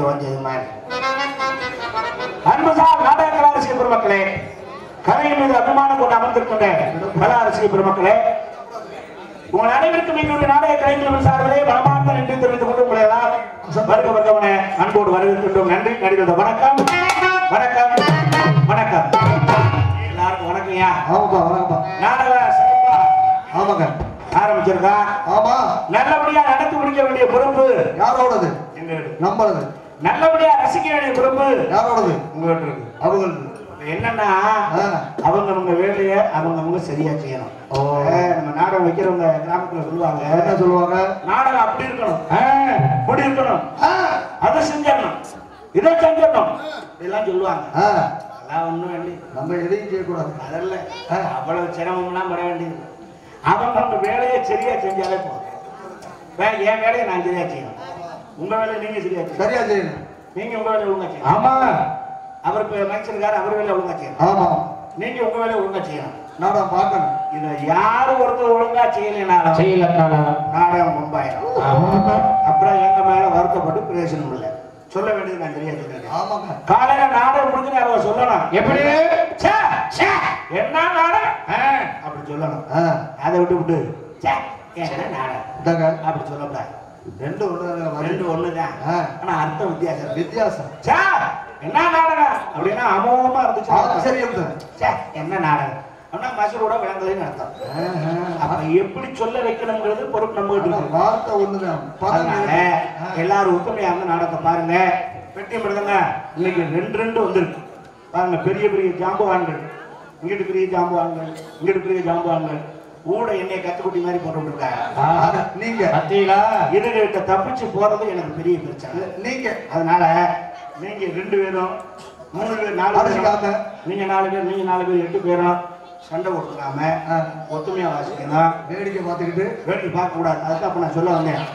வந்தது மாதிரி அன்புசார் நாடக கலாரசிக பெருமக்களே கலை மீது அபிமானம் கொண்டு அமர்ந்திருக்கின்ற கலாரசிக பெருமக்களே உங்கள் அனைவருக்கும் எங்களுடைய நாடக கலைஞர்கள் சார்பிலே மனமார்ந்த நன்றி தெரிவித்துக் கொண்டு உங்களை எல்லாம் வருக வருகவன அன்போடு வரவேற்கின்றோம் நன்றி நடிகர் வணக்கம் வணக்கம் வணக்கம் எல்லாருக்கும் வணக்கம்யா ஆமாப்பா வணக்கம்ப்பா நாடக சிறப்பா ஆமாங்க ஆரம்பிச்சிருக்கா ஆமா நல்லபடியா நடத்தி முடிக்க வேண்டிய பொறுப்பு யாரோடது எங்களது நம்மளது நல்லபடியா ரசிக்க வேண்டிய பொறுப்பு யாரோடது உங்கள்கிட்ட இருக்கு அவங்களது என்னன்னா ஆ. அவங்க அவங்க வேலையை அவங்க அவங்க சரியா செய்யணும் ஓ. அஹ் நம்ம நாடகம் வைக்கிறவங்க கிராமத்துல சொல்லுவாங்க என்ன சொல்லுவாங்க நாடகம் அப்படி இருக்கணும் அஹ், இப்படி இருக்கணும் அஹ், அதை செஞ்சிடணும் இதை செஞ்சிடணும் இதெல்லாம் சொல்லுவாங்க ஆ, அதெல்லாம் ஒண்ணும் வேண்டி நம்ம எதையும் செய்யக்கூடாது அதெல்லாம் அவ்வளவு சிரமம்லாம் பட வேண்டியது அவங்க அவங்க வேலையை சரியா செஞ்சாலே போதும் வே- என் வேலையை நான் சரியா செய்யணும் உங்க வேலையை நீங்க சரியா செய்யணும் சரியா செய்யணும் நீங்க உங்க வேலையை ஒழுங்கா செய்யணும் ஆமா அவர் இப்ப மைச்சிருக்காரு அவர் வேலையை ஒழுங்கா செய்யணும் ஆமா நீங்க உங்க வேலையை ஒழுங்கா செய்யணும் நாடகம் பார்க்கணும் இத யாரு ஒருத்தர் ஒழுங்கா செய்யலைனாலும் செய்யலனாலும் நாடகம் மும்பாயிரும் அப்புறம் எங்க மேல வருத்தப்பட்டு பிரயோஜனம் இல்லை சொல்ல வேண்டியது நான் சரியா சொல்றேன் ஆமாங்க காலையில நாடகம் முடிஞ்சு அவங்க சொல்லணும் எப்படி? ச்சே, ச்சே, என்ன நாடகம் ஆ, அப்படி சொல்லணும் ஆ, அதை விட்டு விட்டு ச்சே, என்ன நாடகம் இந்தாங்க அப்படி சொல்லக்கூடாது ரெண்டு ஒண்ணு ரெண்டு ஒண்ணுதான் ஆ. ஆனா அர்த்தம் வித்தியாசம் இருக்கு. வித்தியாசம் ச்சே, என்ன நாடகம் அப்படின்னா அமோகமா இருந்துச்சு ஆச்சரியம் தான் ச்சே, என்ன நாடகம் அப்படின்னா மசூரோட விளங்குதுன்னு அர்த்தம் ஆஹா. அப்ப எப்படி சொல்ல வைக்கணுங்கிறது பொறுப்பு நம்ம கிட்ட ஆனா இருக்கு வார்த்தை ஒண்ணுதான் பதம் அதனால வேறு. ஆ. எல்லாரும் ஒத்துமையா இருந்து நாடகத்தை பாருங்க வெட்டி மிருதங்க இன்னைக்கு ரெண்டு ரெண்டு வந்திருக்கு பாருங்க பெரிய பெரிய ஜாம்புவான்கள் இங்கிட்டு பெரிய ஜாம்புவான்கள் இங்கிட்டு பெரிய ஜாம்புவான்கள் ஊட எண்ணெய் கத்துக்குட்டி மாதிரி போட்டு இருக்காங்க ஆனா, நீங்க பத்தீங்களா இதுகிட்ட தப்பிச்சு போறது எனக்கு பெரிய பிரச்சனை நீங்க அதனால நீங்க ரெண்டு பேரும் மூணு பேர் நாலு அடிச்சுக்காம. பேரும் நீங்க நாலு பேர் நீங்க நாலு பேர் எட்டு பேரும் சண்டை கொடுத்துக்காம ஆ, ஒத்துமையா வாசிக்கணும் வேடிக்கை பார்த்துக்கிட்டு வேடிக்கை பார்க்க கூடாது அதுதான் அப்ப நான் சொல்ல வந்தேன்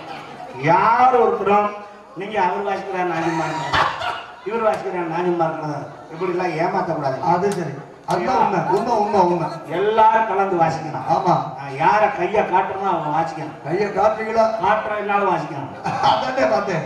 யார் ஒருத்தரும் நீங்க அவர் வாசிக்கிறார் நான் சும்மா இருக்கணும் இவர் வாசிக்கிறார் நான் சும்மா இருக்கணும் இப்படி எல்லாம் ஏமாத்தக்கூடாது அது சரி அதுதான் உண்மை உண்மை உண்மை உண்மை எல்லாரும் கலந்து வாசிக்கணும் ஆமா நான் யார கைய காட்டுறனோ அவங்க வாசிக்கணும் கையை காட்டுறீங்களா காட்டுற என்னாலும் வாசிக்கணும் அதானே பார்த்தேன்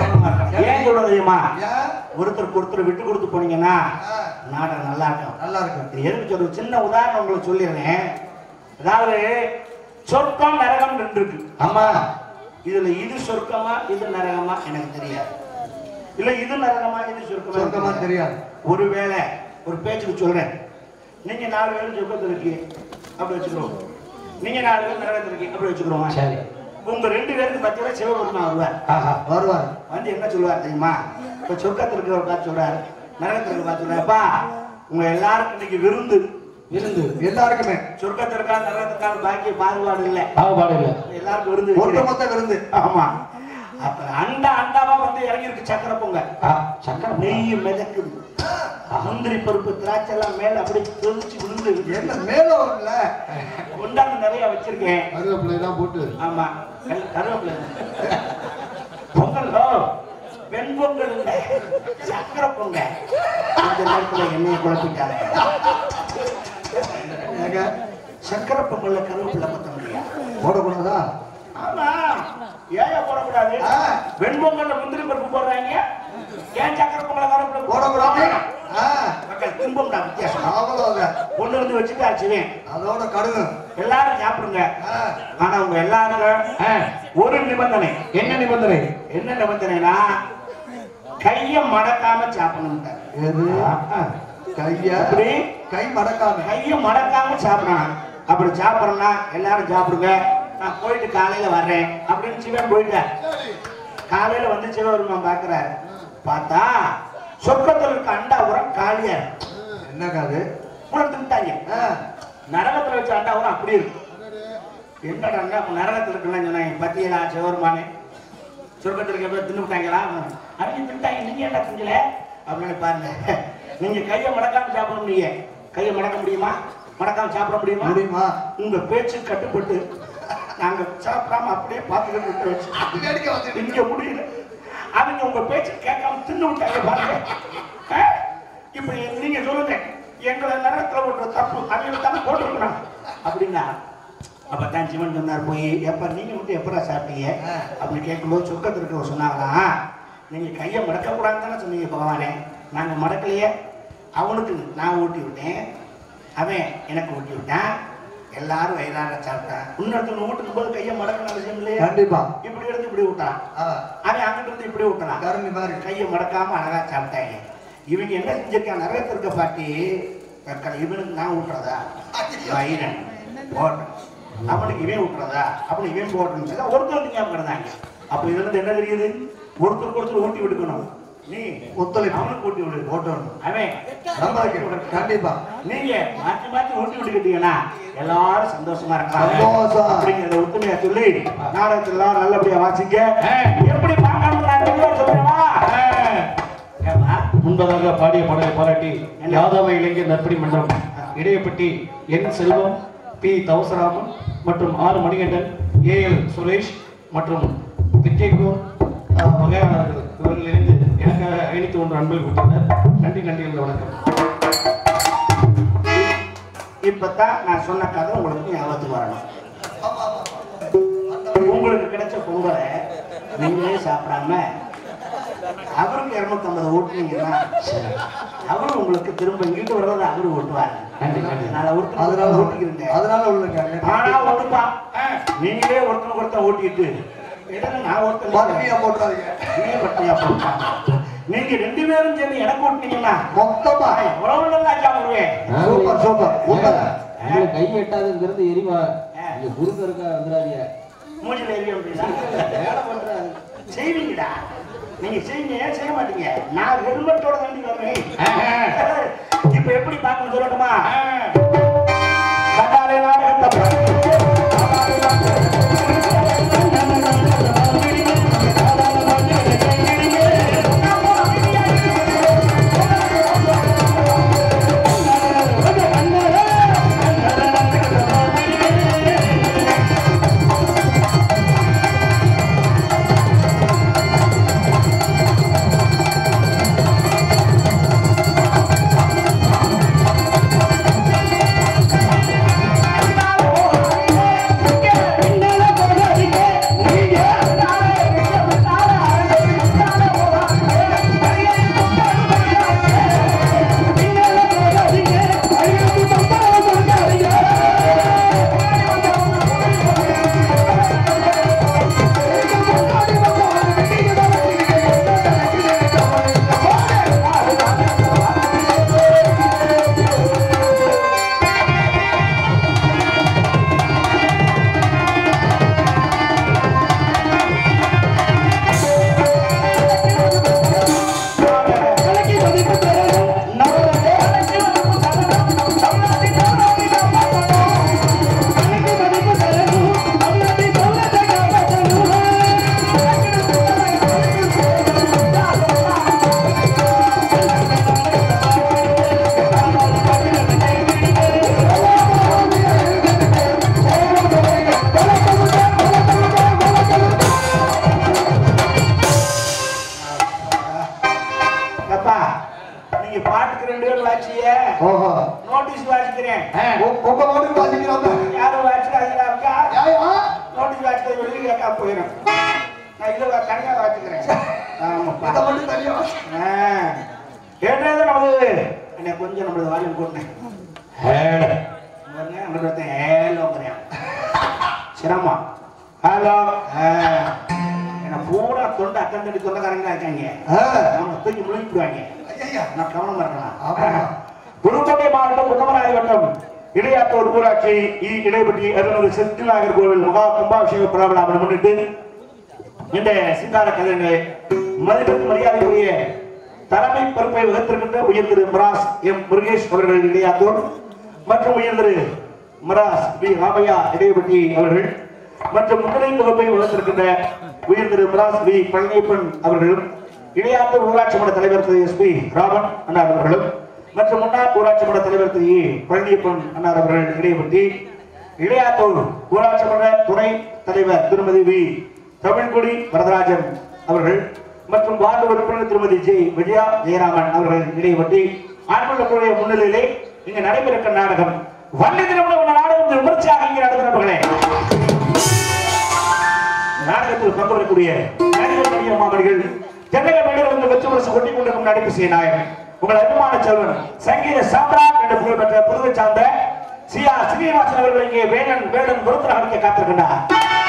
ஏன் சொல்றது தெரியுமா ஏன் ஒருத்தருக்கு ஒருத்தர் விட்டு கொடுத்து போனீங்கன்னா ஆ, நாடகம் நல்லா இருக்கும் நல்லா இருக்கு இது எதுக்கு சொல்ற சின்ன உதாரணம் உங்களுக்கு சொல்லிடுறேன் அதாவது சொர்க்கம் நரகம் ரெண்டு இருக்கு ஆமா இதுல இது சொர்க்கமா இது நரகமா எனக்கு தெரியாது இல்ல இது நரகமா இது சொர்க்கமா சொர்க்கமா எனக்கு தெரியாது ஒருவேளை ஒரு பேச்சுக்கு சொல்றேன் நீங்க நாலு பேரும் சொர்க்கத்தில் இருக்கீங்க அப்படி வச்சுக்கிறோம் நீங்க நாலு பேர் நரகத்தில் இருக்கீங்க அப்படி வச்சுக்கிறோம் சரி உங்க ரெண்டு பேருக்கு பத்தியா சிவபெருமான் வருவார் ஆஹா வருவார் வந்து என்ன சொல்லுவார் தெரியுமா இப்ப சொர்க்கத்தில் இருக்கிறவர் பார்த்து சொல்றாரு நரகத்தில் இருக்கிற பார்த்து சொல்றாருப்பா உங்க எல்லாருக்கும் இன்னைக்கு விருந்து விருந்து எல்லாருக்குமே சொர்க்கத்திற்கா நரகத்திற்கான பாக்கிய பாகுபாடு இல்லை பாகுபாடு இல்ல எல்லாருக்கும் விருந்து வைக்கிறேன். ஒட்டுமொத்த விருந்து ஆமா அப்ப அண்டா அண்டாவா வந்து இறங்கி இருக்கு சக்கரை பொங்க ஆ, சக்கரம் நெய் மிதக்குது முந்திரி பருப்பு திராட்சை எல்லாம் மேல அப்படியே கொதிச்சு விழுந்து என்ன மேல வரும்ல கொண்டாந்து நிறைய வச்சிருக்கேன் கருவேப்பிலை எல்லாம் போட்டு ஆமா கல்- கருவேப்பிலை பொங்கல் ஓ, வெண் பொங்கல் இல்ல சக்கரை பொங்க அந்த நேரத்துல எண்ணெயை குழப்பிட்டாங்க ஏங்க, சக்கரை பொங்கல்ல கருவேப்பிலை பத்த முடியாது போடக்கூடாதா ஆமா ஏன் போடக்கூடாது ஆ. வெண்பொங்கல்ல முந்திரி பருப்பு போடுறாங்க ஏன் சக்கரை பொங்கல கருவேப்பிலை போடக்கூடாது ஆ, மக்கள் துன்பம்டா வித்தியாசம் அவ்வளவுதான் கொண்டு வந்து வச்சுட்டு ஆச்சுவேன் அதோட கடுகு எல்லாரும் சாப்பிடுங்க ஆ, ஆனா உங்க எல்லாருக்கும் ஆ, ஒரு நிபந்தனை என்ன நிபந்தனை என்ன நிபந்தனைனா கைய மடக்காம சாப்பிடணும் எது ஆ, கைய அப்படி கை மடக்காம கைய மடக்காம சாப்பிடணும் அப்படி சாப்பிடணும்னா எல்லாரும் சாப்பிடுங்க நான் போயிட்டு காலையில வர்றேன் அப்படின்னு சிவன் போயிட்டார் காலையில வந்து சிவபெருமான் பாக்குறாரு பார்த்தா சொர்க்கத்துல இருக்க அண்டா உரம் காலியா இருக்கு என்னங்க அது உரம் தின்ட்டாங்க ஆ, நரகத்துல வச்ச அண்டா உரம் அப்படி இருக்கு என்னடா அப்ப நரகத்துல இருக்குன்னு சொன்னாங்க பத்தியலா சிவபெருமானே சொர்க்கத்துல இருக்க போய் தின்னு விட்டாங்களா அவங்க தின்ட்டாங்க நீங்க என்ன திங்கல அப்படின்னு பாருங்க நீங்க கையை மடக்காம சாப்பிட முடியும் கையை மடக்க முடியுமா மடக்காம சாப்பிட முடியுமா முடியுமா உங்க பேச்சு கட்டுப்பட்டு நாங்க சாப்பிடாம அப்படியே பார்த்துக்கிட்டு விட்டு வச்சு வேடிக்கை வச்சுட்டு திங்க முடியல அவங்க உங்க பேச்சு கேட்காம தின்னு விட்டாங்க பாருங்க ஆ? இப்ப நீங்க சொல்லுங்க எங்களை நரகத்துல போட்டு தப்பு அவங்க தானே போட்டுருக்கணும் அப்படின்னா அப்பதான் சிவன் சொன்னார் போய் எப்ப நீங்க மட்டும் எப்படா சாப்பிட்டீங்க ஆ. அப்படி கேட்கும்போது சொர்க்கத்திற்கு சொன்னாங்களாம் நீங்க கையை மடக்க கூடாதுன்னு தானே சொன்னீங்க பகவானே நாங்க மடக்கலையே அவனுக்கு நான் ஊட்டி விட்டேன் அவன் எனக்கு ஊட்டி விட்டான் எல்லாரும் வயிறார சாப்பிட்டான் இன்னொருத்தன் ஊட்டும் போது கையை மடக்கணும் அவசியம் இல்லையா கண்டிப்பா இப்படி எடுத்து இப்படி விட்டான் ஆ, அவன் அங்கிட்டு இருந்து இப்படி விட்டுறான் கருணி மாதிரி கையை மடக்காம அழகா சாப்பிட்டாங்க இவங்க என்ன செஞ்சிருக்காங்க நரகத்தில் இருக்க பாட்டி தற்கொலை இவனுக்கு நான் விட்டுறதா வைரன் போட்டேன் அவனுக்கு இவன் விட்டுறதா அப்படி இவன் போட்டேன்னு சொல்லி ஒருத்தர் ஞாபகம் இருந்தாங்க அப்ப இதுல இருந்து என்ன தெரியுது ஒருத்தருக்கு ஒருத்தர் ஊட்டி விட்டுக்கணும் நீ ஒத்துழைப்பு. அவனுக்கு ஊட்டி விடு போட்டோம் அவன் நம்ம கண்டிப்பா நீங்க மாத்தி மாத்தி ஊட்டி விட்டுக்கிட்டீங்கன்னா எல்லாரும் சந்தோஷமா இருக்காங்க சந்தோஷம். அப்படிங்கிறத ஒத்துமையா சொல்லி நாடகத்துல எல்லாம் நல்லபடியா வாசிங்க எப்படி பார்க்கணும் நான் தெளிவா சொல்றேனா ஏம்மா? முன்பதாக பாடிய பாடலை பாராட்டி யாதவ இளைஞர் நற்பணி மன்றம் இடையப்பட்டி என் செல்வம் பி தவசராமன் மற்றும் R Manikandan A L Suresh மற்றும் விஜய்கோர் வகையாளர்கள் இவர்கள் இணைந்து எனக்காக ஐநூத்தி ஒன்று அன்பில் கொடுத்தனர் நன்றி நன்றி என்ற வணக்கம் இப்பதான் நான் சொன்ன கதை உங்களுக்கு ஞாபகத்துக்கு வரணும் உங்களுக்கு கிடைச்ச பொங்கலை நீங்களே சாப்பிடாம அவருக்கு இருநூத்தம்பது ஓட்டுனீங்கன்னா அவரு உங்களுக்கு திரும்ப இங்கிட்டு வர்றதை அவரு ஓட்டுவார் நன்றி, நன்றி. நான் ஒருத்தர் அதனால ஓட்டிக்கிறேன் அதனால உள்ளங்க ஆனா ஒண்ணுப்பா நீங்களே ஒருத்தன் ஒருத்தன் ஓட்டிட்டு இடத்துல நான் ஒருத்தன் பட்டினியா போட்டுறாதீங்க நீங்க பட்டினியா போட்டாங்க நீங்க ரெண்டு பேரும் சேர்ந்து எனக்கு ஓட்டுனீங்கன்னா மொத்தமா நான் எவ்வளவு நல்லா சாப்பிடுவேன் சூப்பர் சூப்பர் உண்மை உங்களுக்கு கை எட்டாதுங்கிறது எரிவா இங்க குறுக்க இருக்க வந்துடாதீங்க மூஞ்சில எரிய அப்படின்னா வேலை பண்றாரு செய்வீங்கடா நீங்க செய்வீங்க ஏன் செய்ய மாட்டீங்க நான் ஹெல்மெட்டோட தாண்டி வருவேன் இப்ப எப்படி பார்க்கணும் சொல்லட்டுமா கட்டாளை நாடகத்தை அப்பா நீங்க பாட்டுக்கு ரெண்டு பேரும் வாட்சிய ஓஹோ நோட்டீஸ் வாசிக்கிறேன் உ- உங்க மாட்டுக்கு வாசிக்கிறோம் யாரும் வாசிக்கிறாங்கக்கா யாயா நோட்டீஸ் வாசிக்கிறது வெளியே கேட்கா போயிடும் நான் இதை வா- தனியா வாசிக்கிறேன் ஆமாப்பா இதை மட்டும் தனியா ஆ. கேட்டது நமது என்னை கொஞ்சம் நம்மளது வால்யூம் கூட்டினேன் பாருங்க, அங்கிட்டு ஒருத்தன் ஹேலோங்கிறேன் சிரமம் ஹலோ என்ன பூரா தொண்டை அத்தந்தடி தொண்டைக்காரங்க இருக்காங்க ஆ, அவங்க தூக்கி முழுங்கிடுவாங்க ஐயா நான் கவனமா இருக்கணும் ஆமா. புதுக்கோட்டை மாவட்டம் குன்னமராதி வட்டம் இடையாத்தூர் ஊராட்சி இ இடைப்பட்டி அருள்மிகு செந்திநாயகர் கோவில் மகா கும்பாபிஷேக பிராபலாவை முன்னிட்டு இந்த சிங்கார கதைகளை மதிப்பிற்கு மரியாதைக்குரிய தலைமை பொறுப்பை வகித்திருக்கின்ற உயர் திரு மராஸ் எம் முருகேஷ் அவர்கள் இடையாத்தூர் மற்றும் உயர் திரு மராஸ் பி ராமையா இடையப்பட்டி அவர்கள் மற்றும் முன்னணி பொறுப்பை வகித்திருக்கின்ற உயர் திரு மராஸ் பி பழனியப்பன் அவர்களும் இடையாத்தூர் ஊராட்சி மன்ற தலைவர் திரு எஸ் பி ராமன் அண்ணார் அவர்களும் மற்றும் முன்னாள் ஊராட்சி மன்ற தலைவர் திரு இ. பழனியப்பன் அண்ணார் அவர்கள் இடையப்பட்டி இடையாத்தூர் ஊராட்சி மன்ற துணை தலைவர் திருமதி வி தமிழ்குடி வரதராஜன் அவர்கள் மற்றும் வார்டு உறுப்பினர் திருமதி ஜே விஜயா ஜெயராமன் அவர்கள் இடைப்பட்டி ஆண்களுடைய முன்னிலையிலே இங்கு நடைபெறுகிற நாடகம் வள்ளி திருமணம் என்ற நாடகம் விமர்சையாக இங்கே நடைபெறப்படுகிறேன் நாடகத்தில் பங்கேற்கக்கூடிய நடிகர் நடிகர் மாமணிகள் தென்னக மேடையிலிருந்து வெற்றி முரசு கொட்டி கொண்டிருக்கும் நடிப்பு செய்ய நாயகன் உங்கள் அபிமான செல்வன் சங்கீத சாம்ராட் என்ற புகழ் பெற்ற புதுவை சார்ந்த சியா ஸ்ரீனிவாசன் அவர்கள் இங்கே வேலன் வேடன் பொருத்தர அளிக்க காத்திருக்கின்றார்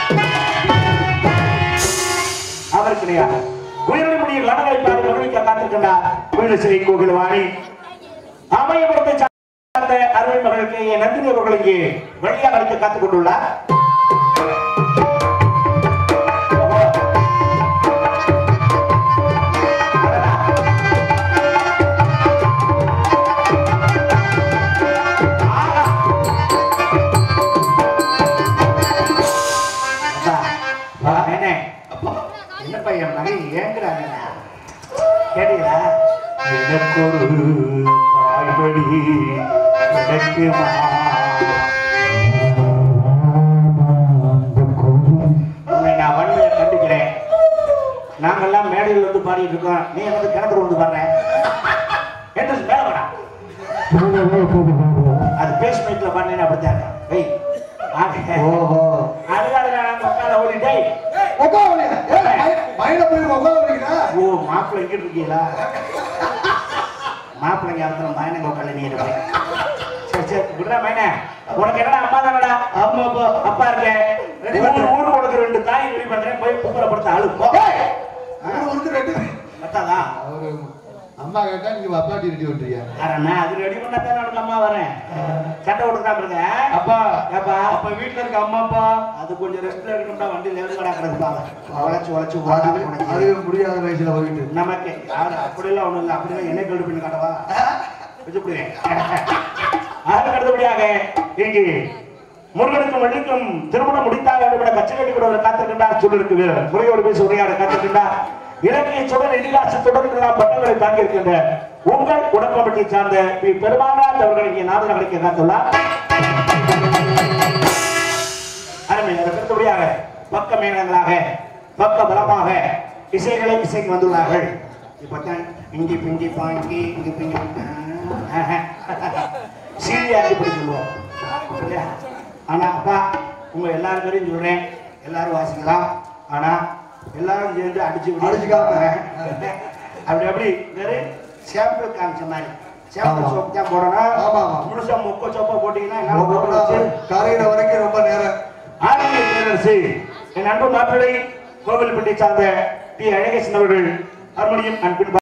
அவருக்கு நிகராக உயிரிழமுடிய கணங்களை பாடி மகிழ்விக்க காத்திருக்கின்றார் வீரசிறை கோகிலவாணி அமையபுரத்தை சார்ந்த அருமை மகளுக்கு என் நந்தினி அவர்கள் இங்கே வழியாக அளிக்க காத்துக் கொண்டுள்ளார் ஆஹா. அப்பா, வா, அண்ணே. என்னப்பா என் மகன் ஏங்குறாங்க கேட்டீங்களா எனக்கு ஒரு தாய்மொழி கிடைக்குமா உன்னை நான் வன்மையை கண்டிக்கிறேன் நாங்கெல்லாம் மேடையில் வந்து பாடிட்டு இருக்கோம் நீ வந்து கிணத்துல வந்து பாடுற என்று மேல வாடா. அது பேஸ் மைக்ல பண்ணேன்னு அப்படித்தான் இருக்கும். வெய் ஆக. ஓஹோ அதனால நான் உட்கார ஓடிட்டே உட்கார முடியாது மயில போய் உட்கார முடியுங்களா ஓ மாப்பிள்ளை எங்கிட்டு இருக்கீங்களா மாப்பிள்ளைங்க அர்த்தம் பயணங்க உட்கார நீ இருப்பேன் சரி சரி விடுறா மைனே உனக்கு என்னடா அம்மா தானடா அம்மா அப்பா அப்பா இருக்கேன் ஊர் ஊருக்கு உனக்கு ரெண்டு தாய் ரெடி பண்றேன் போய் கும்பலப்படுத்த ஆளு போ ஒரு ஒருக்கு ரெண்டு பத்தாதா அவரு அம்மா கேட்டா நீங்க அப்பாட்டி ரெடி பண்றீங்க அண்ணா அது ரெடி பண்ணா தான் உனக்கு அம்மா வரேன் சண்டை கொடுக்காம இருங்க அப்பா ஏப்பா அப்ப வீட்டுல இருக்க அம்மா அப்பா அது கொஞ்சம் ரெஸ்ட்ல இருக்கணும்டா வண்டியில இருந்து கடை கிடக்குப்பாங்க உழைச்சு உழைச்சு அதுவே உழைச்சு அதுவே முடியாத வயசுல போயிட்டு நமக்கு யாரு அப்படிலாம் ஒண்ணும் இல்லை அப்படிலாம் என்ன கேள்வி பண்ணி காட்டவா வச்சுப்படுவேன் அதற்கு அடுத்தபடியாக இங்கு முருகனுக்கும் வள்ளிக்கும் திருமணம் முடித்தாக வேண்டும் கச்சை கட்டி கொடுவர் காத்திருக்கின்றார் சொல்லிருக்கு வீரர் முறையோடு பேசி உரையாட காத்திருக்கின்றார் இலக்கிய சுடர் இதிகாச தொடர்களெல்லாம் பட்டங்களை தாங்கியிருக்கின்ற உங்கள் உடம்பட்டை சார்ந்த பி பெருமானார் அவர்கள் இங்கே நாதன கிடைக்க காத்துள்ளார் அருமை அதற்கு அடுத்தபடியாக பக்க மேளங்களாக பக்க பலமாக இசைகளை இசைக்கு வந்துள்ளார்கள் இப்பதான் இங்கி பிங்கி பாங்கி இங்கி பிங்கி சீரியாக்கி இப்படி சொல்லுவோம் இல்லையா? ஆனா அப்பா உங்க எல்லாரும் பேரையும் சொல்றேன் எல்லாரும் வாசிக்கலாம் ஆனா எல்லாரும் சேர்ந்து அடிச்சு விடு. அடிச்சுக்காம. அப்படி அப்படி வேறு சாம்பிள் காமிச்ச மாதிரி சாம்பிள் ஆமா. சோப் தான் போடணும் ஆமா, ஆமா. முழுசா மொக்க சோப்பா போட்டீங்கன்னா என்னால போட்டு வச்சு கரையிற வரைக்கும் ரொம்ப நேரம் ஆன்மீக பேரரசு என் அன்பு மாப்பிள்ளை கோவில்பட்டி சார்ந்த டி அழகேசன் அவர்கள் ஹார்மோனியம் அன்பின்